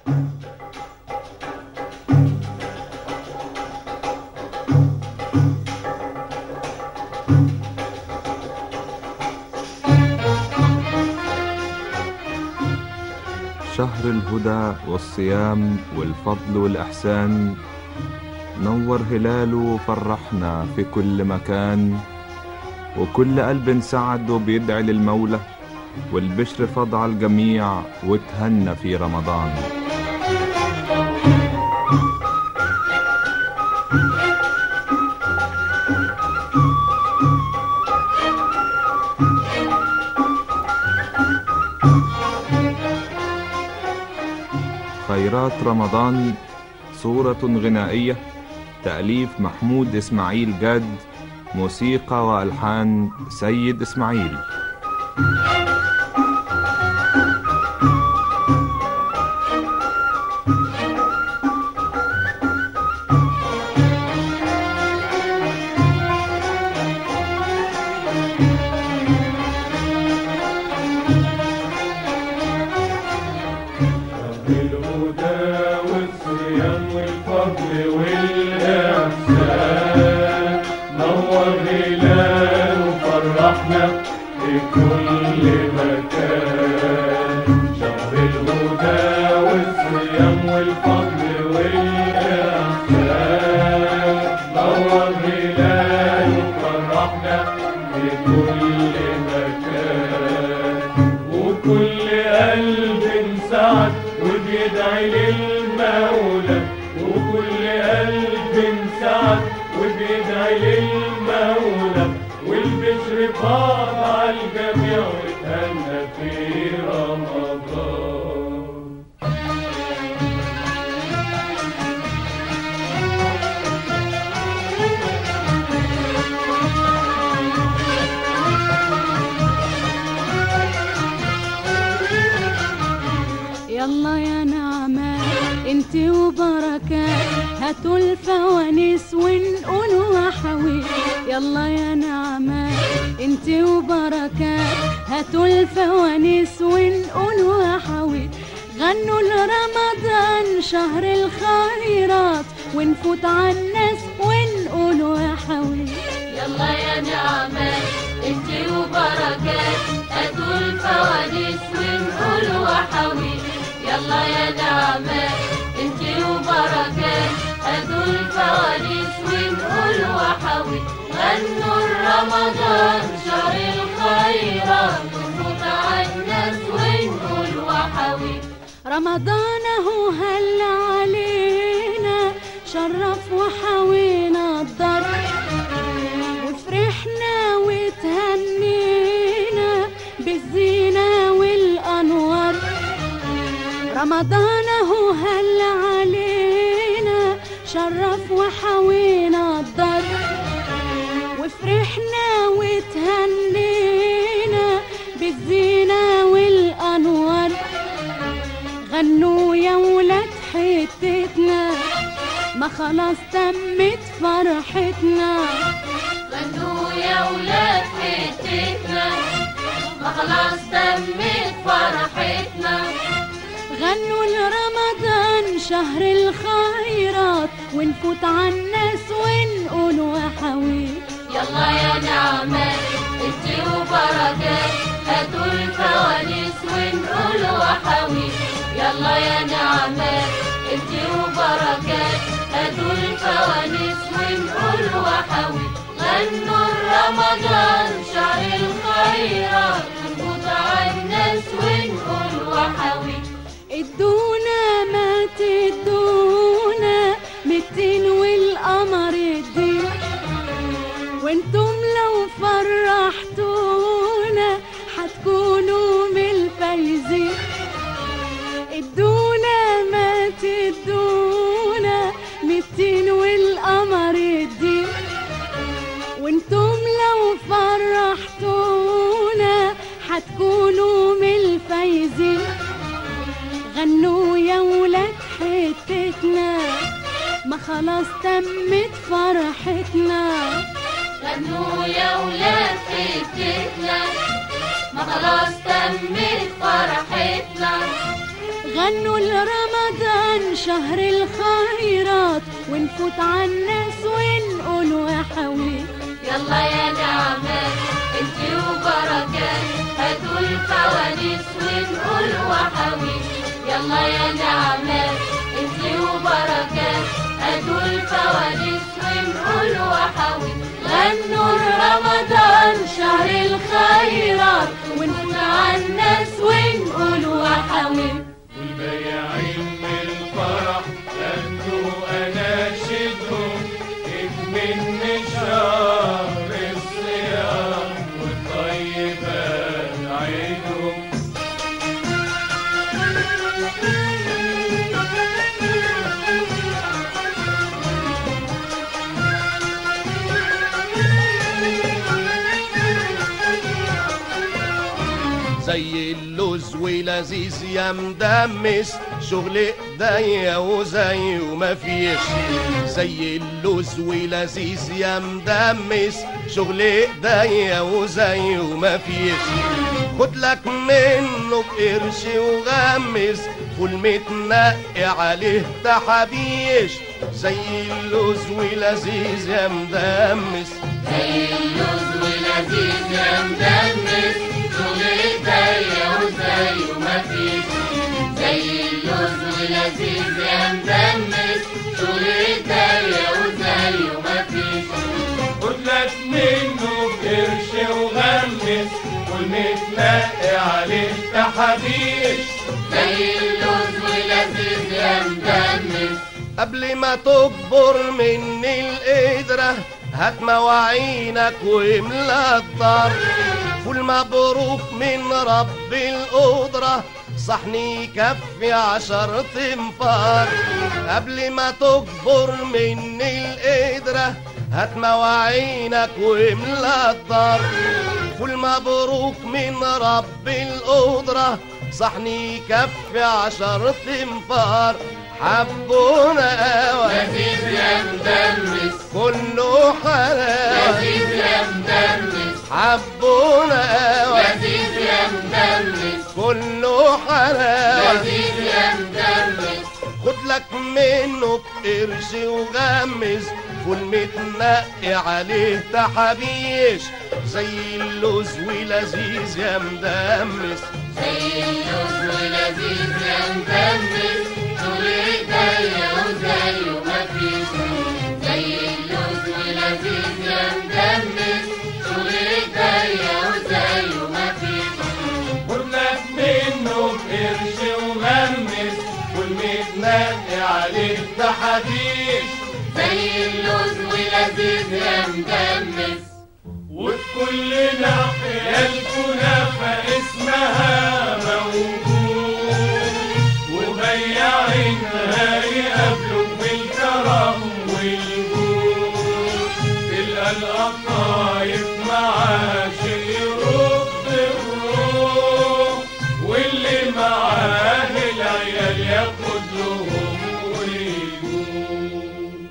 شهر الهدى والصيام والفضل والإحسان نور هلاله وفرحنا في كل مكان وكل قلب سعد وبيدعي للمولى والبشر فض على الجميع وتهنى في رمضان خيرات رمضان صورة غنائية تأليف محمود إسماعيل جاد موسيقى وألحان سيد إسماعيل بالهدى والصيام والفضل والإحسان نور هلال وفرحنا في كل مكان شهر الهدى والصيام والفضل والإحسان نور هلال وفرحنا في كل مكان وكل قلب سعد وبيدعي للمولى وكل قلب سعد وبيدعي للمولى والبشر فاض على الجميع وتهنى في رمضان يلا يا نعمة انت وبركات هاتوا الفوانيس ونقول وحوي يلا يا نعمة انت وبركات هاتوا الفوانيس ونقول وحوي غنوا لرمضان شهر الخيرات ونفوت عالناس ونقول وحوي يلا يا نعمة انتي وبركات هاتوا الفوانيس ونقول وحوي يلا يا نعمة انتي وبركات هاتوا الفوانيس ونقول وحوي غنوا رمضان شهر الخيرات ونفوت عالناس ونقول وحوي رمضان هو هل علينا شرف وحوينا الدار وفرحنا وتهنينا بالزينة والأنوار رمضان هو هل علينا شرف وحوينا الدار وفرحنا وتهنينا بالزينة والأنوار غنوا يا ولاد حتتنا ما خلاص تمت فرحتنا غنوا يا ولاد حتتنا ما خلاص تمت فرحتنا غنوا لرمضان شهر الخيرات ونفوت عالناس ونقول وحوي يلا يا نعمة انتي وبركات هاتوا الفوانيس ونقول وحوي يلا يا نعمة انتي وبركات هاتوا الفوانيس ونقول وحوي غنوا رمضان شهر الخيرات ونفوت عالناس ونقول وحوي ادونا ما تدونا متين والقمر الدين وانتم لو فرحتونا حتكونوا من الفايزين ادونا ما تدونا متين والقمر الدين وانتم لو فرحتونا حتكونوا من الفايزين غنوا يا ولاد حتتنا ما خلاص تمت فرحتنا غنوا يا ولاد حتتنا ما خلاص تمت فرحتنا غنوا لرمضان شهر الخيرات ونفوت عالناس ونقول وحوي يلا يا نعمات انتي وبركات هاتوا الفوانيس ونقول وحوي يلا يا نعمات انتي وبركات هاتوا الفوانيس ونقول وحوي غنوا لرمضان شهر الخيرات ونفوت عالناس ونقول وحوي والبياعين من الفرح غنوا اناشدهم من شهر الصيام والطيبات عيدهم زي اللوز ولذيذ يا مدمس شغل ايديا وزي وما فيش زي اللوز ولذيذ يا مدمس شغل ايديا وزي وما فيش خد لك منه بقرش وغمس فول متنقي عليه تحابيش زي اللوز ولذيذ يا مدمس زي اللوز ولذيذ يا مدمس شغل ايديا وزي وما فيش زي اللوز ولذيذ يا مدمس شغل ايديا وزي وما فيش خد لك منه بقرش وغمس والمتنقي عليه تحابيش زي اللوز ولذيذ يا مدمس قبل ما تكبر مني القدرة هات مواعينك واملا الدار فول مبروك من رب القدرة صحني يكفي عشر تنفار قبل ما تكبر مني القدرة هات مواعينك واملا الدار فول مبروك من رب القدرة صحني يكفي عشر تنفار حبونا قوي لذيذ يا مدمس كله حلاوة لذيذ يا مدمس حبونا قوي لذيذ يا مدمس كله حلاوة لذيذ يا مدمس خد لك منه بقرش وغمس فول متنقي عليه تحابيش زي اللوز ولذيذ يا مدمس زي اللوز ولذيذ يا مدمس طول ايديا وزي وما فيش زي اللوز ولذيذ يا مدمس طول ايديا وزي وما فيش خد لك منه بقرش وغمس والمتنقي عليه تحابيش زي اللوز ولذيذ يا مدمس وفي كل ناحية الكنافة اسمها موجود وبياعينها يقابلوا بالكرم والجود تلقى القطايف معاه شيء يرد الروح واللي معاه العيال ياخد لهم ويجود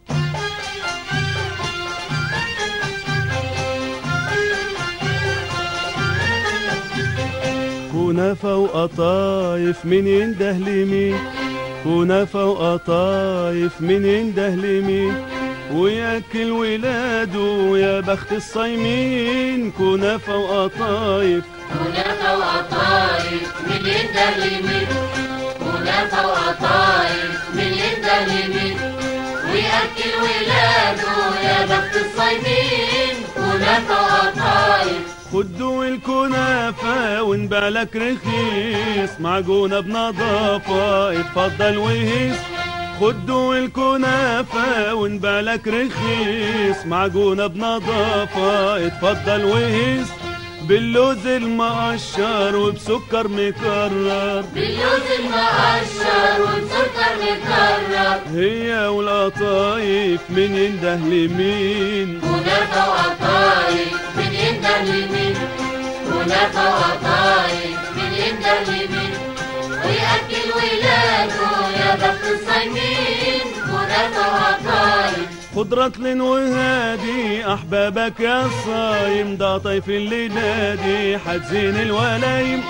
كنافة وقطايف من ينده لمين كنافة وقطايف من ينده لمين وياكل ولاده يا بخت الصايمين كنافة وقطايف كنافة وقطايف من ينده لمين كنافة وقطايف من ينده لمين ويأكل ولاده يا بخت الصايمين كنافة وقطايف خدوا الكنافة ونبيع لك رخيص معجونة بنظافة اتفضل وهيس خدوا الكنافة ونبيع لك رخيص معجونة بنظافة اتفضل وهيس باللوز المقشر وبسكر مكرر باللوز المقشر والسكر مكرر هي والقطايف من ينده لمين كنافة وقطايف من ينده لمين كنافة وقطايف من ينده لمين ويأكل ولاده يا بخت الصايمين كنافة وقطايف خضرة لين وهادي أحبابك يا صايم ده طيف الليلة دي حتزين الولايم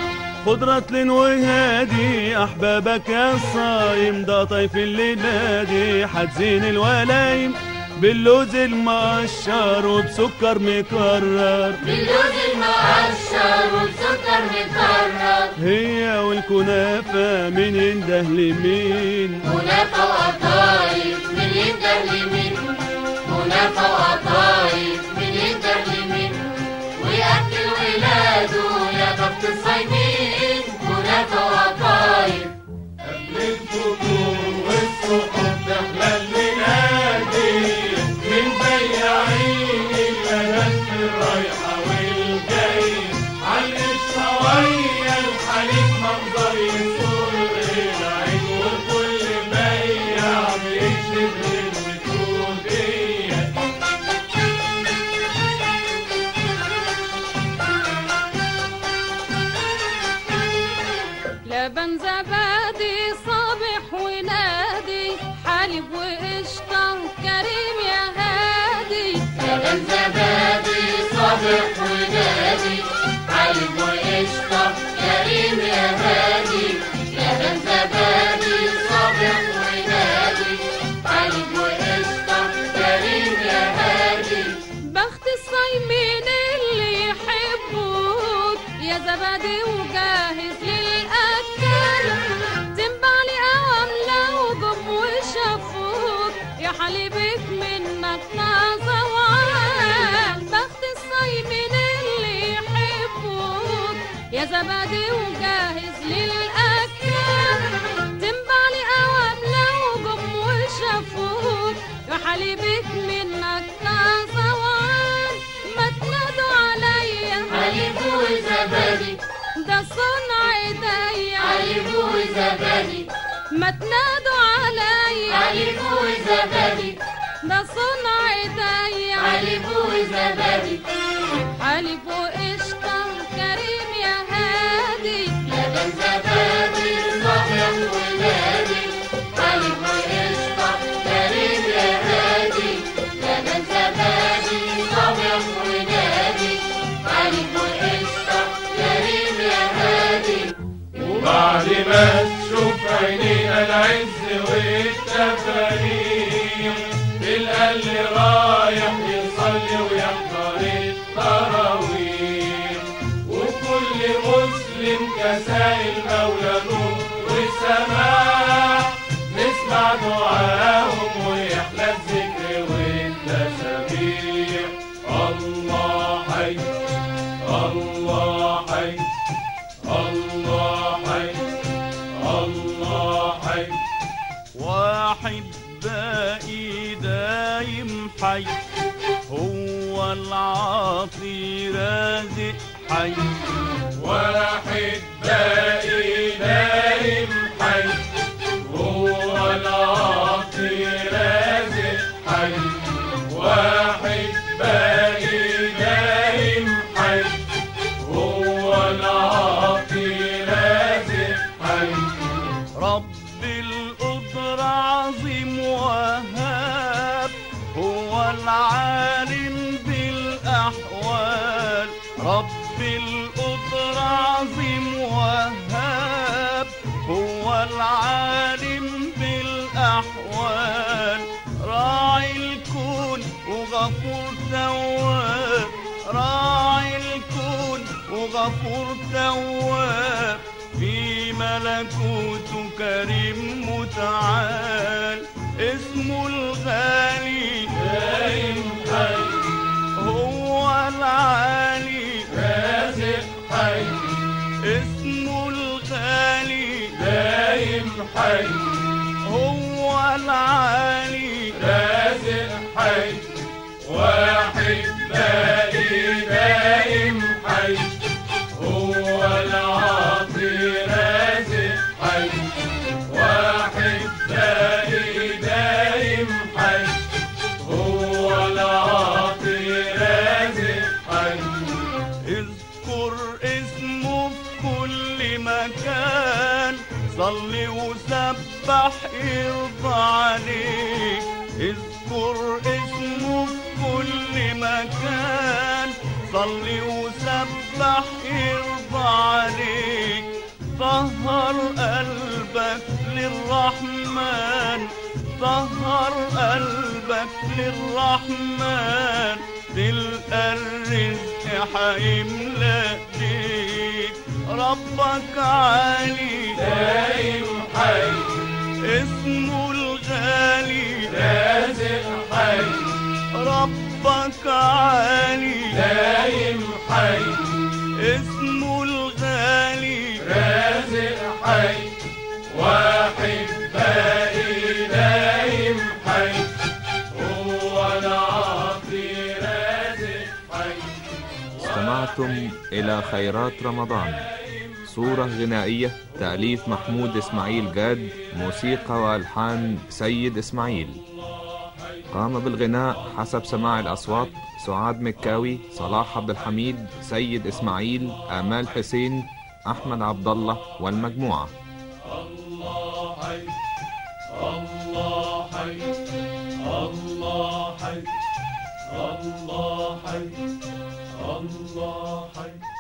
خد رطل وهادي احبابك يا صايم ده طيف اللي نادي حتزين الولايم باللوز المقشر وبسكر مكرر باللوز المقشر وبسكر مكرر هي والكنافة مين ينده لمين منافة وقطايف من يقدر لمين منافة وقطايف من يقدر لمين ويأكل ولاده يا بخت الصايمين منافة وقطايف قبل الفطور والسحور داخلة المنادي من بياعين اللبن الرايحة والجاي عالقشطة ويا الحليب منظر يسور العين وكل بياع بيكتب الميتودية لبن زبادي صابح ونادي حليب وقشطة كريم يا هادي لبن زبادي صبح ونادي حليب وقشطة كريم يا هادي لبن زبادي صبح ونادي حليب وقشطة كريم يا هادي بخت الصايمين اللي يحبوك يا زبادي وجاهز للأكل تنبع لي أواملة وجم وشافوك يا حليبك منك نازة وعال بخت الصايمين اللي يحبوك يا زبادي وجاهز للأكل تنبع لي أواملة وجم وشافوك يا حليبك منك نازة وعال ما تنادوا عليا حليب وزبادي ده صنع ايديا حليب وزبادي ما تنادوا عليا حليب وزبادي ده صنع ايديا حليب وزبادي حليب وقشطة كريم يا هادي لبن زبادي صبح ونادي حليب وقشطة كريم يا هادي لبن زبادي صبح ونادي حليب وقشطة كريم يا هادي وبعد ما تشوف عينينا العز والتفانيم تلقى اللي رايح يصلي ويحضر التراويح وكل مسلم كساء المولى نور وسماح نسمع دعاهم ويحلى الذكر والتسابيح الله حي الله حي الله حي الله حي واحد باقي دايم حي هو العاطي رازق حي واحد باقي نايم حي هو العاطي رازق حي واحد باقي نايم حي هو العاطي رازق حي رب القدرة عظيم وهاب هو العالم بالأحوال رب القدرة عظيم وهاب هو العالم بالأحوال راعي الكون وغفور تواب راعي الكون وغفور تواب في ملكوته كريم متعال اسمه الغالي دايم حي هو العالي رازق حي اسمه الغالي دايم حي هو العالي رازق حي واحد باقي دايم حي هو العاطي رازق حي واحد باقي دايم حي هو العاطي رازق حي اذكر اسمه في كل مكان صلي وسبح يرضى عليك اذكر اسمه في كل مكان صلي وسبح يرضى عليك طهر قلبك للرحمن طهر قلبك للرحمن تلقى الرزق حيملى ايديك ربك عالي دايم حي اسمه الغالي رازق حي ربك عالي دايم حي اسمه الغالي رازق حي واحد باقي دايم حي هو العاطي رازق حي استمعتم إلى خيرات رمضان صورة غنائية تأليف محمود إسماعيل جاد موسيقى وألحان سيد إسماعيل قام بالغناء حسب سماع الأصوات سعاد مكاوي صلاح عبد الحميد سيد إسماعيل آمال حسين أحمد عبد الله والمجموعة الله حي الله حي الله حي الله حي الله حي